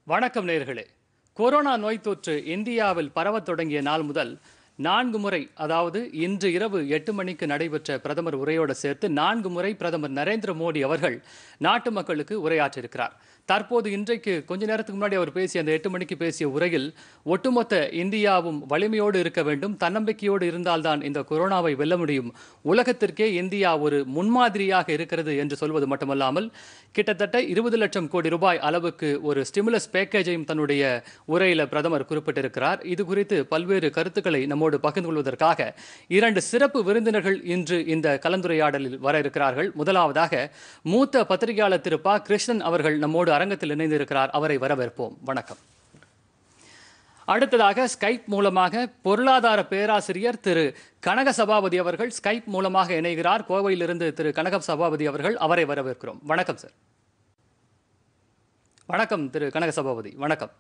வணக்கம் நேர்களே கொரோனா நோய் தொற்று இந்தியாவில் பரவத் தொடங்கிய நாள் முதல் நான்கு முறை அதாவது இன்று இரவு எட்டு மணிக்கு நடைபெற்ற பிரதமர் உரையோடு சேர்த்து நான்கு முறை பிரதமர் நரேந்திர மோடி அவர்கள் நாட்டு மக்களுக்கு உரையாற்றிருக்கிறார் தற்போது இன்றைக்கு கொஞ்ச நேரத்துக்கு முன்னாடி அவர் பேசிய அந்த எட்டு மணிக்கு பேசிய உரையில் ஒட்டுமொத்த இந்தியாவும் வலிமையோடு இருக்க வேண்டும் தன்னம்பிக்கையோடு இருந்தால்தான் இந்த கொரோனாவை வெல்ல முடியும் உலகத்திற்கே இந்தியா ஒரு முன்மாதிரியாக இருக்கிறது என்று சொல்வது மட்டுமல்லாமல் கிட்டத்தட்ட இருபது லட்சம் கோடி ரூபாய் அளவுக்கு ஒரு ஸ்டிமுலஸ் பேக்கேஜையும் தன்னுடைய உரையில பிரதமர் குறிப்பிட்டிருக்கிறார் இது குறித்து பல்வேறு கருத்துக்களை நம்மோடு பகிர்ந்து கொள்வதற்காக இரண்டு சிறப்பு விருந்தினர்கள் இன்று இந்த கலந்துரையாடலில் வர இருக்கிறார்கள் முதலாவதாக மூத்த பத்திரிகையாளர் திரு ப கிருஷ்ணன் அவர்கள் நம்மோடு அரங்கத்தில் இணைந்திருக்கிறார் அவரை வரவேற்போம் வணக்கம் அடுத்ததாக ஸ்கைப் மூலமாக பொருளாதார பேராசிரியர் திரு கனக சபாபதி அவர்கள் ஸ்கைப் மூலமாக இணைகிறார் கோவையிலிருந்து திரு கனக சபாபதி அவர்கள் அவரை வரவேற்கிறோம் வணக்கம் சார் வணக்கம் திரு கனக சபாபதி வணக்கம்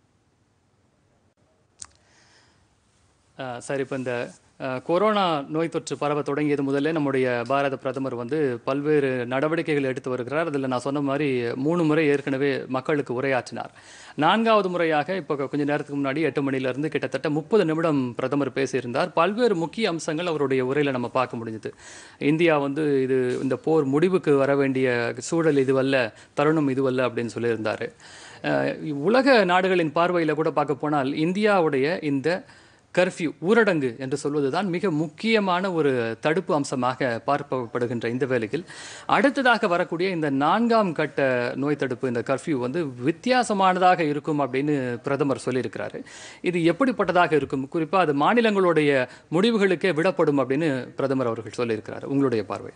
அஹ், சார் இப்போ இந்த அஹ், கொரோனா நோய் தொற்று பரவ தொடங்கியது முதல்ல நம்முடைய பாரத பிரதமர் வந்து பல்வேறு நடவடிக்கைகள் எடுத்து வருகிறார் அதில் நான் சொன்ன மாதிரி மூணு முறை ஏற்கனவே மக்களுக்கு உரையாற்றினார் நான்காவது முறையாக இப்போ கொஞ்ச நேரத்துக்கு முன்னாடி எட்டு மணிலேருந்து கிட்டத்தட்ட முப்பது நிமிடம் பிரதமர் பேசியிருந்தார் பல்வேறு முக்கிய அம்சங்கள் அவருடைய உரையில் நம்ம பார்க்க முடிஞ்சது இந்தியா வந்து இது இந்த போர் முடிவுக்கு வர வேண்டிய சூழல் இதுவல்ல தருணம் இதுவல்ல அப்படின்னு சொல்லியிருந்தார் அஹ், உலக நாடுகளின் பார்வையில் கூட பார்க்க போனால் இந்தியாவுடைய இந்த கர்ஃப்யூ ஊரடங்கு என்று சொல்வதுதான் மிக முக்கியமான ஒரு தடுப்பு அம்சமாக பார்க்கப்படுகின்ற இந்த வேளையில் அடுத்ததாக வரக்கூடிய இந்த நான்காம் கட்ட நோய் தடுப்பு இந்த கர்ஃப்யூ வந்து வித்தியாசமானதாக இருக்கும் அப்படின்னு பிரதமர் சொல்லியிருக்கிறாரு இது எப்படிப்பட்டதாக இருக்கும் குறிப்பாக அது மாநிலங்களுடைய முடிவுகளுக்கே விடப்படும் அப்படின்னு பிரதமர் அவர்கள் சொல்லியிருக்கிறார் உங்களுடைய பார்வை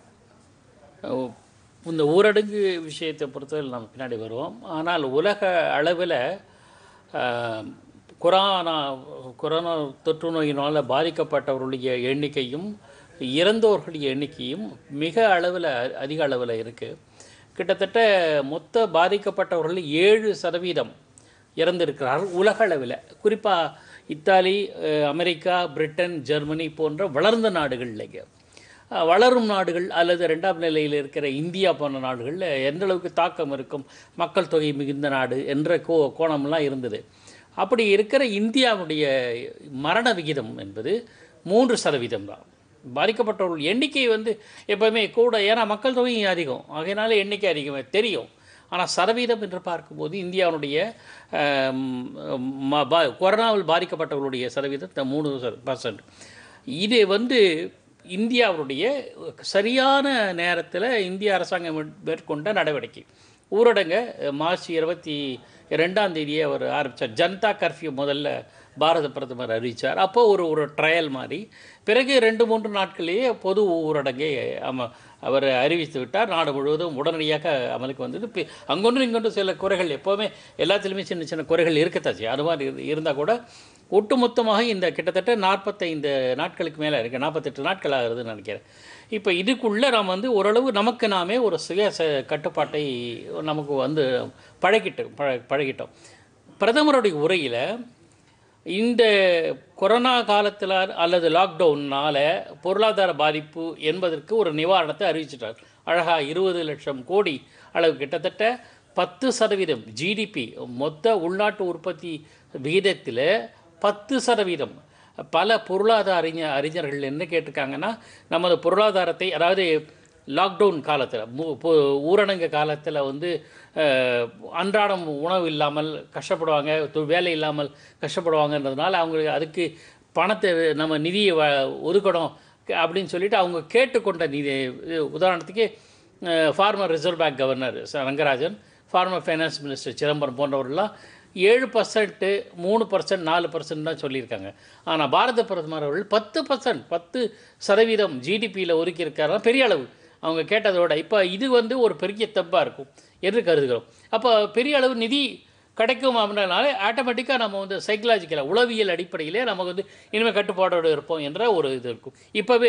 அஹ் இந்த ஊரடங்கு விஷயத்தை பொறுத்தவரை நம்ம பின்னாடி வருவோம் ஆனால் உலக அளவில் அஹ், கொரோனா கொரோனா தொற்று நோயினால் பாதிக்கப்பட்டவர்களுடைய எண்ணிக்கையும் இறந்தோர்களுடைய எண்ணிக்கையும் மிக அளவில் அதிக அளவில் இருக்குது கிட்டத்தட்ட மொத்த பாதிக்கப்பட்டவர்கள் ஏழு சதவீதம் இறந்திருக்கிறார்கள் உலக அளவில் குறிப்பாக இத்தாலி அஹ், அமெரிக்கா பிரிட்டன் ஜெர்மனி போன்ற வளர்ந்த நாடுகள்லேங்க அஹ், வளரும் நாடுகள் அல்லது ரெண்டாம் நிலையில் இருக்கிற இந்தியா போன்ற நாடுகளில் எந்த அளவுக்கு தாக்கம் இருக்கும் மக்கள் தொகை மிகுந்த நாடு என்ற கோ கோணம்லாம் இருந்தது அப்படி இருக்கிற இந்தியாவுடைய மரண விகிதம் என்பது மூன்று சதவீதம் தான் பாதிக்கப்பட்டவர்கள் எண்ணிக்கை வந்து எப்போவுமே கூட ஏன்னா மக்கள் தொகையும் அதிகம் ஆகையினால எண்ணிக்கை அதிகம் தெரியும் ஆனால் சதவீதம் என்று பார்க்கும்போது இந்தியாவுடைய ஆம், ம- பா- கொரோனாவில் பாதிக்கப்பட்டவர்களுடைய சதவீதம் த- மூணு பர்சன்ட் இது வந்து இந்தியாவுடைய சரியான நேரத்தில் இந்திய அரசாங்கம் மேற்- மேற்கொண்ட நடவடிக்கை ஊரடங்கை மார்ச் இருபத்தி ரெண்டாம் தேதியே அவர் ஆரம்பித்தார் ஜனதா கர்ஃப்யூ முதல்ல பாரத பிரதமர் அறிவித்தார் அப்போ ஒரு ஒரு ட்ரையல் மாதிரி பிறகு ரெண்டு மூன்று நாட்களிலேயே பொது ஊரடங்கை அம அவர் அறிவித்து விட்டார் நாடு முழுவதும் உடனடியாக அமலுக்கு வந்தது பி- அங்கொன்றும் இங்கொன்றும் சில குறைகள் எப்போவுமே எல்லாத்துலேயுமே சின்ன சின்ன குறைகள் இருக்கத்தாச்சு அது மாதிரி இருந்தால் கூட ஒட்டுமொத்தமாக இந்த கிட்டத்தட்ட நாற்பத்தைந்து நாட்களுக்கு மேலே இருக்குது நாற்பத்தெட்டு நாட்கள் ஆகுதுன்னு நினைக்கிறேன் இப்போ இதுக்குள்ளே நாம் வந்து ஓரளவு நமக்கு நாமே ஒரு சுய ச- கட்டுப்பாட்டை நமக்கு வந்து பழகிட்டோம் பழ பழகிட்டோம் பிரதமருடைய உரையில் இந்த கொரோனா காலத்தில் அல்லது லாக்டவுனால் பொருளாதார பாதிப்பு என்பதற்கு ஒரு நிவாரணத்தை அறிவிச்சிட்டார் அழகா இருபது லட்சம் கோடி அளவு கிட்டத்தட்ட பத்து சதவீதம் ஜிடிபி மொத்த உள்நாட்டு உற்பத்தி விகிதத்தில் பத்து சதவீதம் பல பொருளாதார அறிஞ அறிஞர்கள் என்ன கேட்டிருக்காங்கன்னா நமது பொருளாதாரத்தை அதாவது லாக்டவுன் காலத்தில் மு பொ- ஊரடங்கு காலத்தில் வந்து அஹ், அன்றாடம் உணவு இல்லாமல் கஷ்டப்படுவாங்க தொ- வேலை இல்லாமல் கஷ்டப்படுவாங்கன்றதுனால அவங்களுக்கு அதுக்கு பணத்தை நம்ம நிதியை வ ஒதுக்கணும் க- அப்படின்னு சொல்லிட்டு அவங்க கேட்டுக்கொண்ட நிதி இது உதாரணத்துக்கு ஃபார்மர் ரிசர்வ் பேங்க் கவர்னர் ச- Rangarajan former finance minister Chidambaram போன்றவர்கள்லாம் ஏழு பர்சன்ட்டு மூணு பர்சன்ட் நாலு பர்சன்ட் தான் சொல்லியிருக்காங்க ஆனால் பாரத பிரதமர் அவர்கள் பத்து பர்சன்ட் பத்து சதவீதம் ஜிடிபியில் ஒதுக்கி இருக்காருன்னா பெரிய அளவு அவங்க கேட்டதோட இப்போ இது வந்து ஒரு பெரிய தப்பாக இருக்கும் என்று கருதுகிறோம் அப்போ பெரிய அளவு நிதி கிடைக்கும் அப்படின்றனால ஆட்டோமேட்டிக்காக நம்ம வந்து சைக்கலாஜிக்கலாக உளவியல் அடிப்படையிலே நமக்கு வந்து இனிமேல் கட்டுப்பாடோடு இருப்போம் என்ற ஒரு இது இருக்கும் இப்போவே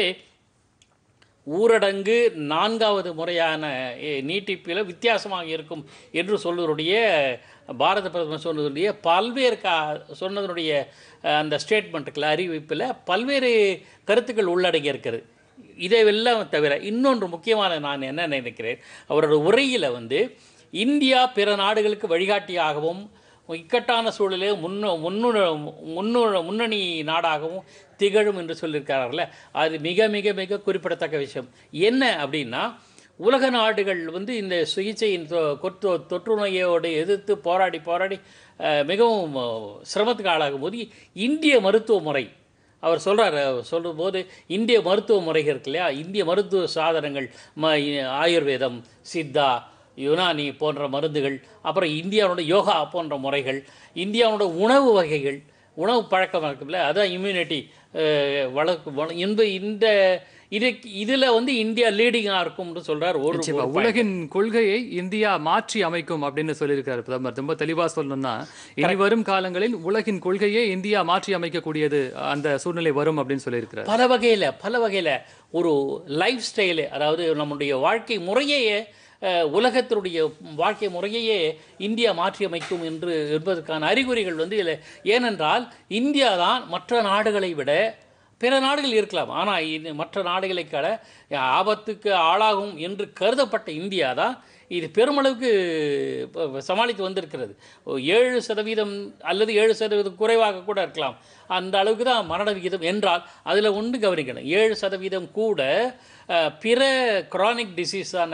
ஊரடங்கு நான்காவது முறையான எ- நீட்டிப்பில் வித்தியாசமாக இருக்கும் என்று சொல்வதுடைய பாரத பிரதமர் சொன்னதுடைய பல்வேறு கா சொன்னதனுடைய அஹ், அந்த ஸ்டேட்மெண்ட்டுக்குள்ள அறிவிப்பில் பல்வேறு கருத்துக்கள் உள்ளடங்கி இருக்கிறது இதையெல்லாம் தவிர இன்னொன்று முக்கியமான நான் என்ன நினைக்கிறேன் அவரோட உரையில் வந்து இந்தியா பிற நாடுகளுக்கு வழிகாட்டியாகவும் இக்கட்டான சூழலே முன்னு முன்னு முன்னு முன்னணி நாடாகவும் திகழும் என்று சொல்லியிருக்கிறார்கள அது மிக மிக மிக குறிப்பிடத்தக்க விஷயம் என்ன அப்படின்னா உலக நாடுகள் வந்து இந்த சிகிச்சையின் தொ- கொத்து தொற்று நோயோடு எதிர்த்து போராடி போராடி அஹ், மிகவும் அஹ், சிரமத்துக்கு ஆளாகும் போது இந்திய மருத்துவ முறை அவர் சொல்கிறார் சொல்லும்போது இந்திய மருத்துவ முறைகள் இருக்கு இல்லையா இந்திய மருத்துவ சாதனங்கள் ம ஆயுர்வேதம் சித்தா யுனானி போன்ற மருந்துகள் அப்புறம் இந்தியாவோட யோகா போன்ற முறைகள் இந்தியாவோட உணவு வகைகள் உணவு பழக்கம் இருக்குல்ல அதான் இம்யூனிட்டி வளர்க்கு வள- இந்த இந்த இது இதில் வந்து இந்தியா லீடிங்காக இருக்கும்னு சொல்கிறார் ஒரு நிச்சயமா ஒரு point. உலகின் கொள்கையை இந்தியா மாற்றி அமைக்கும் அப்படின்னு சொல்லியிருக்காரு பிரதமர் ரொம்ப தெளிவா சொல்லணும்னா இனி வரும் காலங்களில் உலகின் கொள்கையை இந்தியா மாற்றி அமைக்கக்கூடியது அந்த சூழ்நிலை வரும் அப்படின்னு சொல்லியிருக்கிறார் பல வகையில் பல வகையில் ஒரு லைஃப் ஸ்டைலு அதாவது நம்முடைய வாழ்க்கை முறையையே அஹ், உலகத்தினுடைய வாழ்க்கை முறையையே இந்தியா மாற்றியமைக்கும் என்று என்பதற்கான அறிகுறிகள் வந்து இதில் ஏனென்றால் இந்தியா தான் மற்ற நாடுகளை விட பிற நாடுகள் இருக்கலாம் ஆனால் இது மற்ற நாடுகளை கட ஆபத்துக்கு ஆளாகும் என்று கருதப்பட்ட இந்தியா தான் இது பெருமளவுக்கு இப்ப சமாளித்து வந்திருக்கிறது ஒரு ஏழு சதவீதம் அல்லது ஏழு சதவீதம் குறைவாக கூட இருக்கலாம் அந்த அளவுக்கு தான் மரண விகிதம் என்றால் அதில் ஒன்று கவனிக்கணும் ஏழு சதவீதம் கூட அஹ், பிற chronic டிசீஸான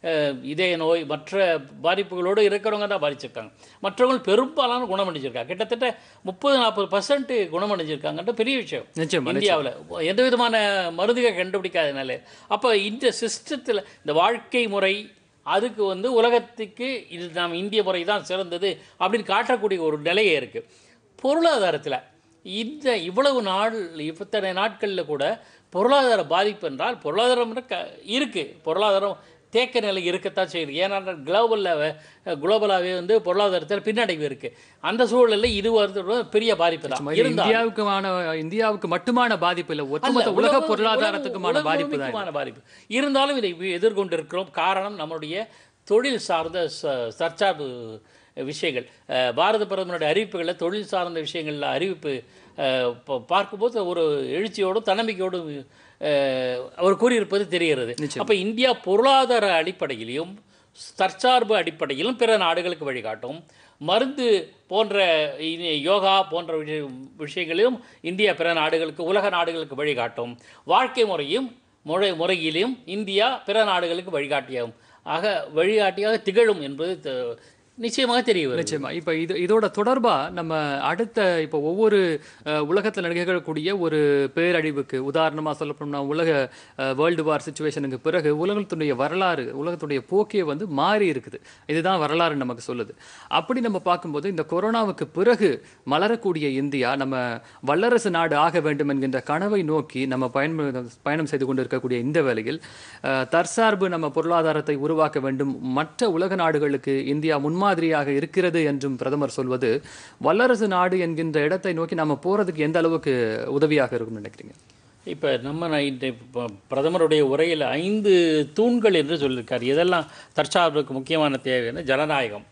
இதய நோய் மற்ற பாதிப்புகளோடு இருக்கிறவங்க தான் பாதிச்சிருக்காங்க மற்றவங்க பெரும்பாலான குணமடைஞ்சிருக்காங்க கிட்டத்தட்ட முப்பது நாற்பது பர்சன்ட் குணமடைஞ்சிருக்காங்கன்ற பெரிய விஷயம் நிச்சயமா இந்தியாவில் எந்த விதமான மருந்துகள் கண்டுபிடிக்காதனால அப்போ இந்த சிஸ்டத்தில் இந்த வாழ்க்கை முறை அதுக்கு வந்து உலகத்துக்கு இது நாம் இந்திய முறை தான் சிறந்தது அப்படின்னு காட்டக்கூடிய ஒரு நிலையே இருக்குது பொருளாதாரத்தில் இந்த இவ்வளவு நாள் இத்தனை நாட்களில் கூட பொருளாதார பாதிப்பு என்றால் பொருளாதாரம் க இருக்குது பொருளாதாரம் தேக்க நிலை இருக்கத்தான் செய்யுது ஏன்னா குளோபலில் குளோபலாகவே வந்து பொருளாதாரத்தில் பின்னடைவு இருக்குது அந்த சூழலில் இது வந்து பெரிய பாதிப்பு தான் இது இருந்தாலும் இந்தியாவுக்குமான இந்தியாவுக்கு மட்டுமான பாதிப்பு இல்ல ஒட்டுமொத்த அல்ல, உலக உலக- பொருளாதாரத்துக்குமான உலக பாதிப்பு தான் இது. முழுமைக்குமான பாதிப்பு இருந்தாலும் இதை வி- எதிர்கொண்டிருக்கிறோம் காரணம் நம்மளுடைய தொழில் சார்ந்த ச- சர்ச்சார்பு விஷயங்கள் அஹ், பாரத பிரதமருடைய அறிவிப்புகளில் தொழில் சார்ந்த விஷயங்களில் அறிவிப்பு அஹ், ப- பார்க்கும்போது ஒரு எழுச்சியோடும் தன்னம்பிக்கையோடும் அஹ், அவர் கூறியிருப்பது தெரிகிறது அப்போ இந்தியா பொருளாதார அடிப்படையிலையும் தற்சார்பு அடிப்படையிலும் பிற நாடுகளுக்கு வழிகாட்டும் மருந்து போன்ற இனி யோகா போன்ற விஷய விஷயங்களிலும் இந்தியா பிற நாடுகளுக்கு உலக நாடுகளுக்கு வழிகாட்டும் வாழ்க்கை முறையும் முறை முறையிலும் இந்தியா பிற நாடுகளுக்கு வழிகாட்டியாகும் ஆக வழிகாட்டியாக திகழும் என்பது த- நிச்சயமாக தெரிய வருது நிச்சயமா இப்ப இது இதோட தொடர்பா நம்ம அடுத்த இப்போ ஒவ்வொரு அஹ், உலகத்துல நிகழக்கூடிய ஒரு பேரழிவுக்கு உதாரணமா சொல்ல போனோம்னா உலக வேர்ல்டு வார் சுச்சுவேஷனுக்கு பிறகு உலகத்துடைய வரலாறு உலகத்துடைய போக்கே வந்து மாறி இருக்குது இதுதான் வரலாறு நமக்கு சொல்லுது அப்படி நம்ம பார்க்கும்போது இந்த கொரோனாவுக்கு பிறகு மலரக்கூடிய இந்தியா நம்ம வல்லரசு நாடு ஆக வேண்டும் என்கின்ற கனவை நோக்கி நம்ம பயன் பயணம் செய்து கொண்டு இருக்கக்கூடிய இந்த வேளையில் அஹ், தற்சார்பு நம்ம பொருளாதாரத்தை உருவாக்க வேண்டும் மற்ற உலக நாடுகளுக்கு இந்தியா முன்மாதிரியாக இருக்கிறது என்றும் பிரதமர் சொல்வது வல்லரசு நாடு என்கின்ற இடத்தை நோக்கி நம்ம போறதுக்கு எந்த அளவுக்கு உதவியாக இருக்கும்னு நினைக்கிறீங்க இப்போ நம்ம நான் இந்த ப- பிரதமருடைய உரையில் ஐந்து தூண்கள் என்று சொல்லியிருக்கார் இதெல்லாம் தற்சார்புக்கு முக்கியமான தேவையான ஜனநாயகம்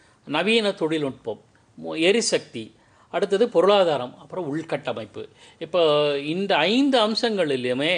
நவீன தொழில்நுட்பம் மு- எரிசக்தி அடுத்தது பொருளாதாரம் அப்புறம் உள்கட்டமைப்பு இப்போ இந்த ஐந்து அம்சங்களிலுமே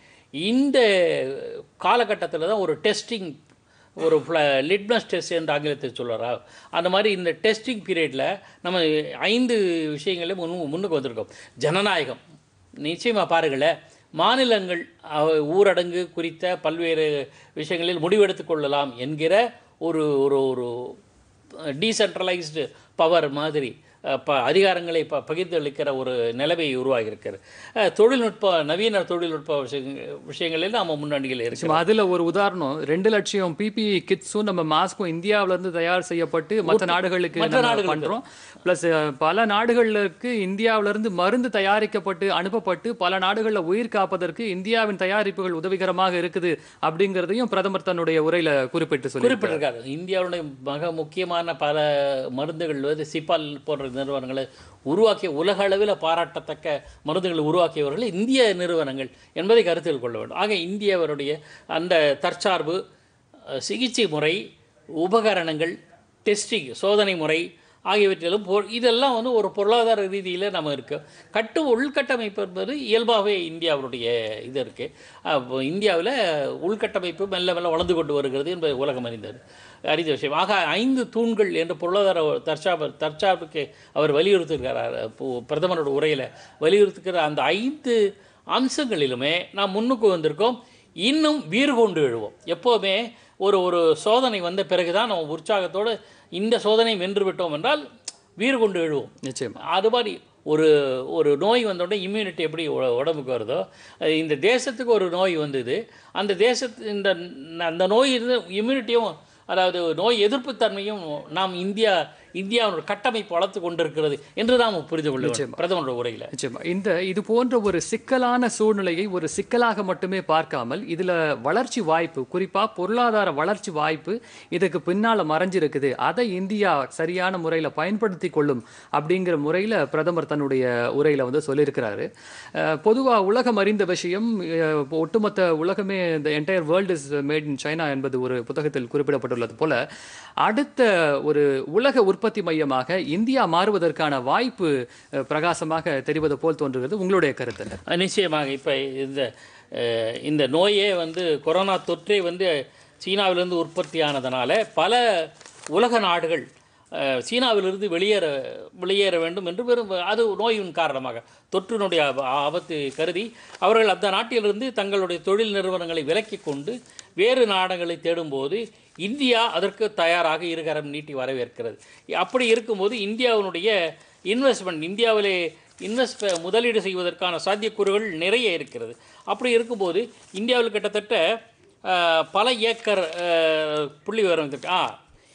இந்த காலகட்டத்தில் தான் ஒரு டெஸ்டிங் ஒரு லிட்மஸ் டெஸ்ட் என்று ஆங்கிலத்தில் சொல்லுறா அந்த மாதிரி இந்த டெஸ்டிங் பீரியடில் நம்ம ஐந்து விஷயங்களே முன் முன்னுக்கு வந்திருக்கோம் ஜனநாயகம் நிச்சயமாக பாருங்களேன் மாநிலங்கள் அஹ், ஊரடங்கு குறித்த பல்வேறு விஷயங்களில் முடிவெடுத்துக் கொள்ளலாம் என்கிற ஒரு ஒரு ஒரு டீசென்ட்ரலைஸ்டு பவர் மாதிரி அஹ், ப அதிகாரங்களை ப பகிர்ந்தளிக்கிற ஒரு நிலைமை உருவாகியிருக்கிறது அஹ், தொழில்நுட்ப நவீன தொழில்நுட்ப விஷயங்க- விஷயங்களில் நாம் முன்னணியில் இருக்கிறோம் சும்மா அதுல ஒரு உதாரணம் ரெண்டு லட்சம் பிபிஇ கிட்ஸும் நம்ம மாஸ்க்கும் இந்தியாவுல இருந்து தயார் செய்யப்பட்டு மற்ற நாடுகளுக்கு மற்ற நம்ம நாடுகளுக்கு. பண்றோம் பிளஸ் பல நாடுகளுக்கு இந்தியாவுல இருந்து மருந்து தயாரிக்கப்பட்டு அனுப்பப்பட்டு பல நாடுகள்ல உயிர் காப்பதற்கு இந்தியாவின் தயாரிப்புகள் உதவிகரமாக இருக்குது அப்படிங்கறதையும் பிரதமர் தன்னுடைய உரையில குறிப்பிட்டு சொல்லி குறிப்பிட்டிருக்காரு இந்தியாவுடைய மிக முக்கியமான பல மருந்துகள் வந்து சிப்பால் போன்ற நிறுவனங்களை உருவாக்கிய உலக அளவில் பாராட்டத்தக்க மருந்துகளை உருவாக்கியவர்கள் இந்திய நிறுவனங்கள் என்பதை கருத்தில் கொள்ள வேண்டும் ஆக இந்தியாவருடைய அந்த தற்சார்பு அஹ், சிகிச்சை முறை உபகரணங்கள் டெஸ்டிங் சோதனை முறை ஆகியவற்றிலும் பொ இதெல்லாம் வந்து ஒரு பொருளாதார ரீதியில் நம்ம இருக்கு கட்டு உள்கட்டமைப்பு என்பது இயல்பாகவே இந்தியாவுடைய இது இருக்குது இந்தியாவில் உள்கட்டமைப்பு மெல்ல மெல்ல வளர்ந்து கொண்டு வருகிறது என்பது உலகம் அறிந்தது அறிந்த விஷயம் ஆக ஐந்து தூண்கள் என்ற பொருளாதார தற்சார்பு தற்சார்புக்கு அவர் வலியுறுத்துகிறார் இப்போ பிரதமரோட உரையில் வலியுறுத்துகிற அந்த ஐந்து அம்சங்களிலுமே நாம் முன்னுக்கு வந்திருக்கோம் இன்னும் வீறு கொண்டு எழுவோம் எப்போவுமே ஒரு ஒரு சோதனை வந்த பிறகு தான் நம்ம உற்சாகத்தோடு இந்த சோதனை வென்று விட்டோம் என்றால் வீறு கொண்டு எழுவோம் நிச்சயமா அது மாதிரி ஒரு ஒரு நோய் வந்தோடனே இம்யூனிட்டி எப்படி உ- உடம்புக்கு வருதோ அஹ் இந்த தேசத்துக்கு ஒரு நோய் வந்தது அந்த தேசத்து இந்த அந்த நோய் இருந்து இம்யூனிட்டியும் அதாவது நோய் எதிர்ப்பு தன்மையும் நாம் இந்தியா இந்தியாவோட கட்டமைப்பு வளர்த்து கொண்டிருக்கிறது என்று நாம் புரிந்து கொள்ள வேண்டும் பிரதமரோட உரையில் நிச்சயமா இந்த இது போன்ற ஒரு சிக்கலான சூழ்நிலையை ஒரு சிக்கலாக மட்டுமே பார்க்காமல் இதுல வளர்ச்சி வாய்ப்பு குறிப்பா பொருளாதார வளர்ச்சி வாய்ப்பு இதுக்கு பின்னால மறைஞ்சிருக்குது அதை இந்தியா சரியான முறையில பயன்படுத்தி கொள்ளும் அப்படிங்கிற முறையில பிரதமர் தன்னுடைய உரையில வந்து சொல்லியிருக்கிறாரு அஹ், பொதுவா உலகம் அறிந்த விஷயம் அஹ், ஒட்டுமொத்த உலகமே இந்த entire world is made in China என்பது ஒரு புத்தகத்தில் குறிப்பிடப்பட்டுள்ளது போல அடுத்த ஒரு உலக உற்பத்தி மையமாக இந்தியா மாறுவதற்கான வாய்ப்பு அஹ், பிரகாசமாக தெரிவது போல் தோன்றுகிறது உங்களுடைய கருத்து என்ன? அஹ் நிச்சயமாக இப்போ இந்த அஹ், இந்த நோயே வந்து கொரோனா தொற்றே வந்து சீனாவிலிருந்து உற்பத்தியானதுனால பல உலக நாடுகள் அஹ், சீனாவிலிருந்து வெளியேற வெளியேற வேண்டும் என்று வெறும் அது நோயின் காரணமாக தொற்றினுடைய ஆப- ஆபத்து கருதி அவர்கள் அந்த நாட்டிலிருந்து தங்களுடைய தொழில் நிறுவனங்களை விலக்கிக் கொண்டு வேறு நாடுகளை தேடும்போது இந்தியா அதற்கு தயாராக இருகரம் நீட்டி வரவேற்கிறது அப்படி இருக்கும்போது இந்தியாவினுடைய இன்வெஸ்ட்மெண்ட் இந்தியாவிலே இன்வெஸ்ட் முதலீடு செய்வதற்கான சாத்தியக்கூறுகள் நிறைய இருக்கிறது அப்படி இருக்கும்போது இந்தியாவில் கிட்டத்தட்ட அஹ், பல ஏக்கர் அஹ், புள்ளி விவரம் இருக்கு ஆ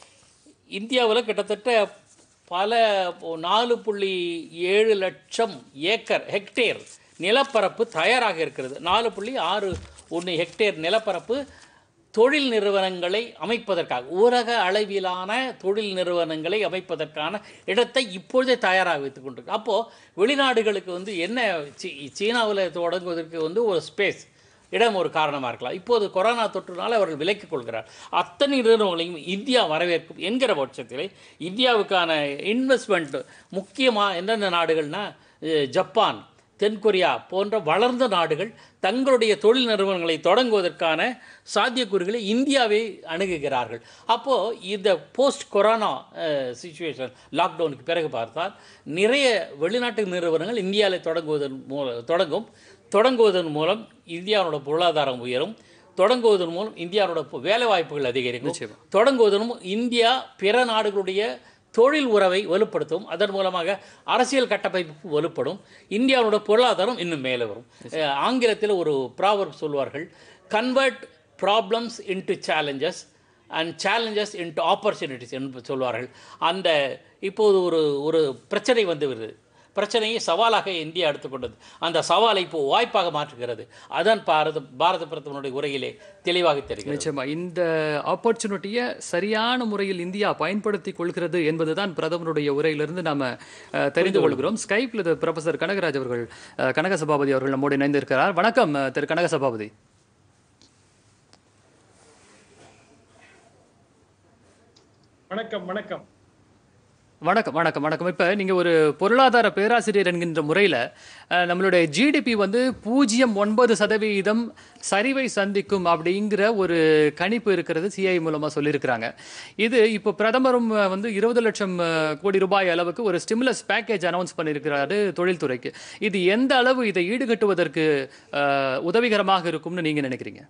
இந்தியாவில் கிட்டத்தட்ட பல நாலு புள்ளி ஏழு லட்சம் ஏக்கர் ஹெக்டேர் நிலப்பரப்பு தயாராக இருக்கிறது நாலு புள்ளி ஆறு ஒன்று ஹெக்டேர் நிலப்பரப்பு தொழில் நிறுவனங்களை அமைப்பதற்காக ஊரக அளவிலான தொழில் நிறுவனங்களை அமைப்பதற்கான இடத்தை இப்பொழுதே தயாராக வைத்துக் கொண்டிருக்கு அப்போது வெளிநாடுகளுக்கு வந்து என்ன சீ சீனாவில் தொடங்குவதற்கு வந்து ஒரு ஸ்பேஸ் இடம் ஒரு காரணமாக இருக்கலாம் இப்போது கொரோனா தொற்றுனால அவர்கள் விலக்கிக் கொள்கிறார் அத்தனை நிறுவனங்களையும் இந்தியா வரவேற்கும் என்கிற பட்சத்தில் இந்தியாவுக்கான இன்வெஸ்ட்மெண்ட் முக்கியமாக எந்தெந்த நாடுகள்னா அஹ், ஜப்பான் தென்கொரியா போன்ற வளர்ந்த நாடுகள் தங்களுடைய தொழில் நிறுவனங்களை தொடங்குவதற்கான சாத்தியக்கூறுகளை இந்தியாவை அணுகுகிறார்கள் அப்போது இந்த போஸ்ட் கொரோனா சுச்சுவேஷன் லாக்டவுனுக்கு பிறகு பார்த்தால் நிறைய வெளிநாட்டு நிறுவனங்கள் இந்தியாவில் தொடங்குவதன் மூலம் தொடங்கும் தொடங்குவதன் மூலம் இந்தியாவோட பொருளாதாரம் உயரும் தொடங்குவதன் மூலம் இந்தியாவோட பொ- வேலைவாய்ப்புகள் அதிகரிக்கும் நிச்சயமா. தொடங்குவதன் மூலம் இந்தியா பிற நாடுகளுடைய தொழில் உறவை வலுப்படுத்தும் அதன் மூலமாக அரசியல் கட்டமைப்பு வலுப்படும் இந்தியாவோட பொருளாதாரம் இன்னும் மேலே வரும் அஹ் ஆங்கிலத்தில் ஒரு ப்ராவர்ப் சொல்வார்கள் convert problems into challenges and challenges into opportunities என்று சொல்வார்கள் அந்த இப்போது ஒரு ஒரு பிரச்சனை வந்து வருது பிரச்சனையை சவாலாக இந்தியா எடுத்துக்கொண்டது அந்த சவாலை இப்போ வாய்ப்பாக மாற்றுகிறது அதான் பாரத பாரத பிரதமருடைய உரையிலே தெளிவாக தெரிகிறது நிச்சயமா இந்த ஆப்பர்ச்சுனிட்டியை சரியான முறையில் இந்தியா பயன்படுத்தி கொள்கிறது என்பதுதான் பிரதமருடைய உரையிலிருந்து நாம அஹ், தெரிந்து கொள்கிறோம் ஸ்கைப்ல இது ப்ரொஃபசர் கனகராஜ் அவர்கள் அஹ், கனக சபாபதி அவர்கள் நம்மோடு இணைந்திருக்கிறார் வணக்கம் அஹ், திரு கனக சபாபதி வணக்கம் வணக்கம் வணக்கம் வணக்கம் வணக்கம் இப்போ நீங்கள் ஒரு பொருளாதார பேராசிரியர் என்கின்ற முறையில் நம்மளுடைய ஜிடிபி வந்து பூஜ்ஜியம் ஒன்பது சதவீதம் சரிவை சந்திக்கும் அப்படிங்கிற ஒரு கணிப்பு இருக்கிறது சிஐ மூலமாக சொல்லியிருக்கிறாங்க இது இப்போ பிரதமரும் அஹ், வந்து இருபது லட்சம் அஹ், கோடி ரூபாய் அளவுக்கு ஒரு ஸ்டிமுலஸ் பேக்கேஜ் அனௌன்ஸ் பண்ணியிருக்கிறாரு தொழில்துறைக்கு இது எந்த அளவு இதை ஈடுகட்டுவதற்கு அஹ், உதவிகரமாக இருக்கும்னு நீங்கள் நினைக்கிறீங்க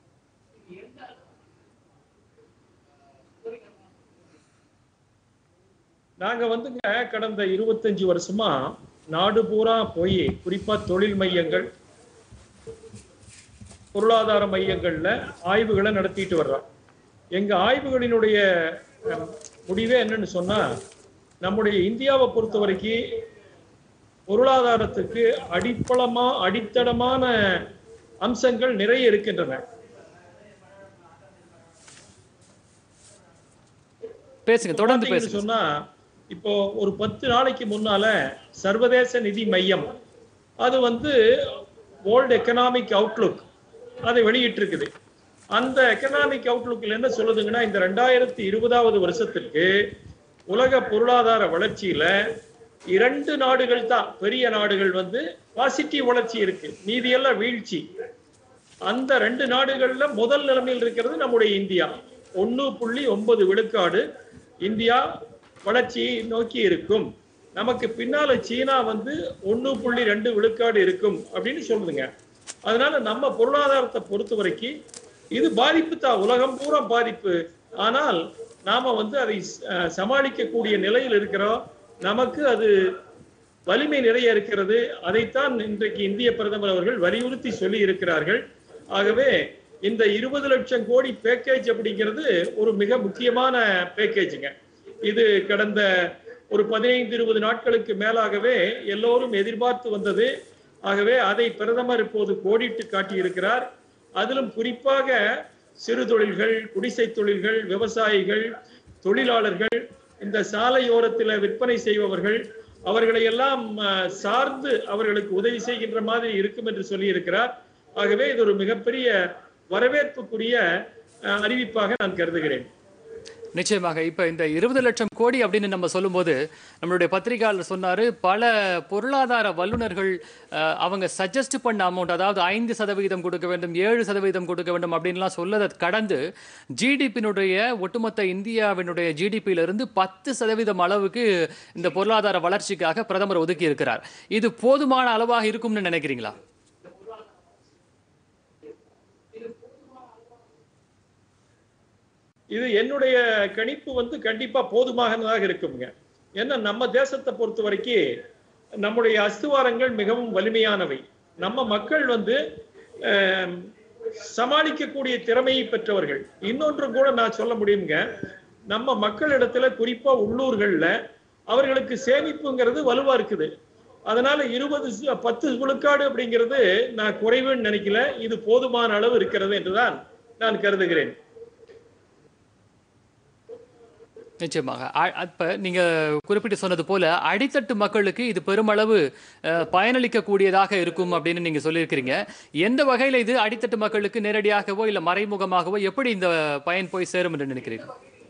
நாங்க வந்துங்க கடந்த இருபத்தஞ்சு வருஷமா நாடு பூரா போய் குறிப்பா தொழில் மையங்கள் பொருளாதார மையங்கள்ல ஆய்வுகளை நடத்திட்டு வர்றோம் எங்க ஆய்வுகளினுடைய அஹ், முடிவே என்னன்னு சொன்னா நம்முடைய இந்தியாவை பொறுத்த வரைக்கும் பொருளாதாரத்துக்கு அடிப்பளமா அடித்தளமான அம்சங்கள் நிறைய இருக்கின்றன பேசுங்க தொடர்ந்து பாத்தீங்கன்னு பேசுங்க சொன்னா இப்போ ஒரு பத்து நாளைக்கு முன்னால சர்வதேச நிதி மையம் அது வந்து வேர்ல்டு எக்கனாமிக் அவுட்லுக் அதை வெளியிட்டிருக்குது அந்த எக்கனாமிக் அவுட்லுக்ல என்ன சொல்லுதுங்கன்னா இந்த ரெண்டாயிரத்தி இருபதாவது வருஷத்திற்கு உலக பொருளாதார வளர்ச்சியில இரண்டு நாடுகள் தான் பெரிய நாடுகள் வந்து பாசிட்டிவ் வளர்ச்சி இருக்கு மீதியெல்லாம் வீழ்ச்சி அந்த ரெண்டு நாடுகள்ல முதல் நிலைமையில் இருக்கிறது நம்முடைய இந்தியா ஒன்று புள்ளி ஒன்பது விழுக்காடு இந்தியா வளர்ச்சியை நோக்கி இருக்கும் நமக்கு பின்னால சீனா வந்து ஒன்று புள்ளி ரெண்டு விழுக்காடு இருக்கும் அப்படின்னு சொல்லுதுங்க அதனால நம்ம பொருளாதாரத்தை பொறுத்த வரைக்கும் இது பாதிப்பு தான் உலகம் பூரா பாதிப்பு ஆனால் நாம வந்து அதை அஹ், சமாளிக்கக்கூடிய நிலையில் இருக்கிறோம் நமக்கு அது வலிமை நிறைய இருக்கிறது அதைத்தான் இன்றைக்கு இந்திய பிரதமர் அவர்கள் வலியுறுத்தி சொல்லி இருக்கிறார்கள் ஆகவே இந்த இருபது லட்சம் கோடி பேக்கேஜ் அப்படிங்கிறது ஒரு மிக முக்கியமான பேக்கேஜுங்க இது கடந்த ஒரு பதினைந்து இருபது நாட்களுக்கு மேலாகவே எல்லோரும் எதிர்பார்த்து வந்தது ஆகவே அதை பிரதமர் இப்போது கோடிட்டு காட்டியிருக்கிறார் அதிலும் குறிப்பாக சிறு தொழில்கள் குடிசை தொழில்கள் விவசாயிகள் தொழிலாளர்கள் இந்த சாலையோரத்தில் விற்பனை செய்பவர்கள் அவர்களை எல்லாம் அஹ், சார்ந்து அவர்களுக்கு உதவி செய்கின்ற மாதிரி இருக்கும் என்று சொல்லியிருக்கிறார் ஆகவே இது ஒரு மிகப்பெரிய வரவேற்புக்குரிய அஹ், அறிவிப்பாக நான் கருதுகிறேன் நிச்சயமாக இப்ப இந்த இருபது லட்சம் கோடி அப்படின்னு நம்ம சொல்லும்போது நம்மளுடைய பத்திரிகையாளர் சொன்னாரு பல பொருளாதார வல்லுநர்கள் அஹ், அவங்க சஜஸ்ட் பண்ண அமௌண்ட் அதாவது ஐந்து சதவீதம் கொடுக்க வேண்டும் ஏழு சதவீதம் கொடுக்க வேண்டும் அப்படின்லாம் சொல்லதை கடந்து ஜிடிபியினுடைய ஒட்டுமொத்த இந்தியாவினுடைய ஜிடிபியில இருந்து பத்து சதவீதம் அளவுக்கு இந்த பொருளாதார வளர்ச்சிக்காக பிரதமர் ஒதுக்கி இருக்கிறார் இது போதுமான அளவாக இருக்கும்னு நினைக்கிறீங்களா இது என்னுடைய கணிப்பு வந்து கண்டிப்பா போதுமானதாக இருக்குங்க ஏன்னா நம்ம தேசத்தை பொறுத்த வரைக்கும் நம்முடைய அஸ்துவாரங்கள் மிகவும் வலிமையானவை நம்ம மக்கள் வந்து ஆம், சமாளிக்கக்கூடிய திறமையை பெற்றவர்கள் இன்னொன்றும் கூட நான் சொல்ல முடியுங்க நம்ம மக்களிடத்துல குறிப்பா உள்ளூர்கள்ல அவர்களுக்கு சேமிப்புங்கிறது வலுவா இருக்குது அதனால இருபது ச- பத்து விழுக்காடு அப்படிங்கிறது நான் குறைவுன்னு நினைக்கல இது போதுமான அளவு இருக்கிறது என்றுதான் நான் கருதுகிறேன் நிச்சயமாக அ- அப்ப நீங்க குறிப்பிட்டு சொன்னது போல அடித்தட்டு மக்களுக்கு இது பெருமளவு அஹ், பயனளிக்கக்கூடியதாக இருக்கும் அப்படின்னு நீங்க சொல்லியிருக்கிறீங்க எந்த வகையில இது அடித்தட்டு மக்களுக்கு நேரடியாகவோ இல்ல மறைமுகமாகவோ எப்படி இந்த பயன் போய் சேரும் என்று நினைக்கிறீங்க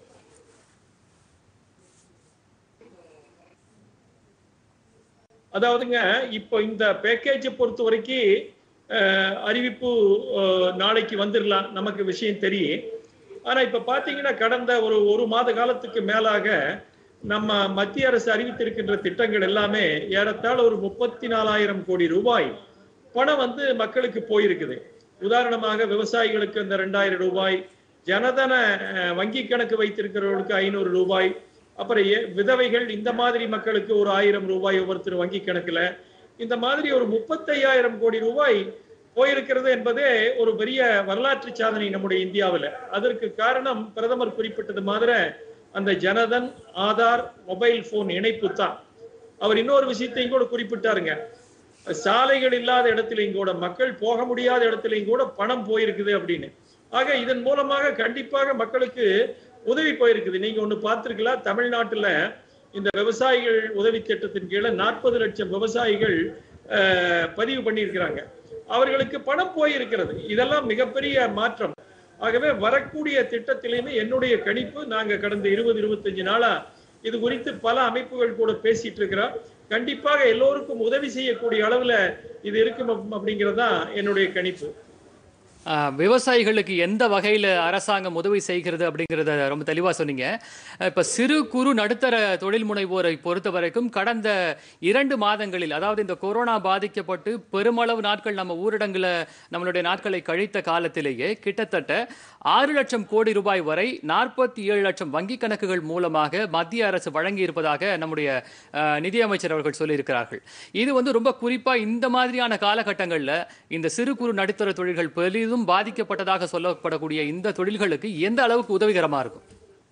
அதாவதுங்க இப்போ இந்த பேக்கேஜை பொறுத்த வரைக்கும் அஹ், அறிவிப்பு அஹ், நாளைக்கு வந்துடலாம் நமக்கு விஷயம் தெரியும் ஆனா இப்ப பாத்தீங்கன்னா கடந்த ஒரு ஒரு மாத காலத்துக்கு மேலாக நம்ம மத்திய அரசு அறிவித்திருக்கின்ற திட்டங்கள் எல்லாமே ஏறத்தாழ ஒரு முப்பத்தி நாலாயிரம் கோடி ரூபாய் பணம் வந்து மக்களுக்கு போயிருக்குது உதாரணமாக விவசாயிகளுக்கு இந்த ரெண்டாயிரம் ரூபாய் ஜனதன அஹ், வங்கி கணக்கு வைத்திருக்கிறவர்களுக்கு ஐநூறு ரூபாய் அப்புறம் ஏ- விதவைகள் இந்த மாதிரி மக்களுக்கு ஒரு ஆயிரம் ரூபாய் ஒவ்வொருத்தர் வங்கி கணக்குல இந்த மாதிரி ஒரு முப்பத்தையாயிரம் கோடி ரூபாய் போயிருக்கிறது என்பதே ஒரு பெரிய வரலாற்று சாதனை நம்முடைய இந்தியாவில் அதற்கு காரணம் பிரதமர் குறிப்பிட்டது மாதிரி அந்த ஜனதன் ஆதார் மொபைல் போன் இணைப்பு தான் அவர் இன்னொரு விஷயத்தையும் கூட குறிப்பிட்டாருங்க சாலைகள் இல்லாத இடத்திலையும் கூட மக்கள் போக முடியாத இடத்திலையும் கூட பணம் போயிருக்குது அப்படின்னு ஆக இதன் மூலமாக கண்டிப்பாக மக்களுக்கு உதவி போயிருக்குது நீங்க ஒண்ணு பார்த்திருக்கலாம் தமிழ்நாட்டுல இந்த விவசாயிகள் உதவி திட்டத்தின் கீழே நாற்பது லட்சம் விவசாயிகள் அஹ், பதிவு பண்ணியிருக்கிறாங்க அவர்களுக்கு பணம் போயிருக்கிறது இதெல்லாம் மிகப்பெரிய மாற்றம் ஆகவே வரக்கூடிய திட்டத்திலையுமே என்னுடைய கணிப்பு நாங்க கடந்த இருபது இருபத்தஞ்சு நாளா இது குறித்து பல அமைப்புகள் கூட பேசிட்டு இருக்கிறோம் கண்டிப்பாக எல்லோருக்கும் உதவி செய்யக்கூடிய அளவுல இது இருக்கும் அப்~ அப்படிங்கறதுதான் என்னுடைய கணிப்பு ஆஹ், விவசாயிகளுக்கு எந்த வகையில் அரசாங்கம் உதவி செய்கிறது அப்படிங்கிறத ரொம்ப தெளிவாக சொன்னீங்க இப்போ சிறு குறு நடுத்தர தொழில் முனைவோரை பொறுத்த வரைக்கும் கடந்த இரண்டு மாதங்களில் அதாவது இந்த கொரோனா பாதிக்கப்பட்டு பெருமளவு நாட்கள் நம்ம ஊரடங்குல நம்மளுடைய நாட்களை கழித்த காலத்திலேயே கிட்டத்தட்ட ஆறு லட்சம் கோடி ரூபாய் வரை நாற்பத்தி ஏழு லட்சம் வங்கி கணக்குகள் மூலமாக மத்திய அரசு வழங்கி இருப்பதாக நம்முடைய ஆஹ், நிதியமைச்சர் அவர்கள் சொல்லியிருக்கிறார்கள் இது வந்து ரொம்ப குறிப்பாக இந்த மாதிரியான காலகட்டங்களில் இந்த சிறு குறு நடுத்தர தொழில்கள் பெரிதும் பாதிக்கப்பட்டதாக சொல்லப்படக்கூடிய இந்த தொழில்களுக்கு எந்த அளவுக்கு உதவிகரமா இருக்கும்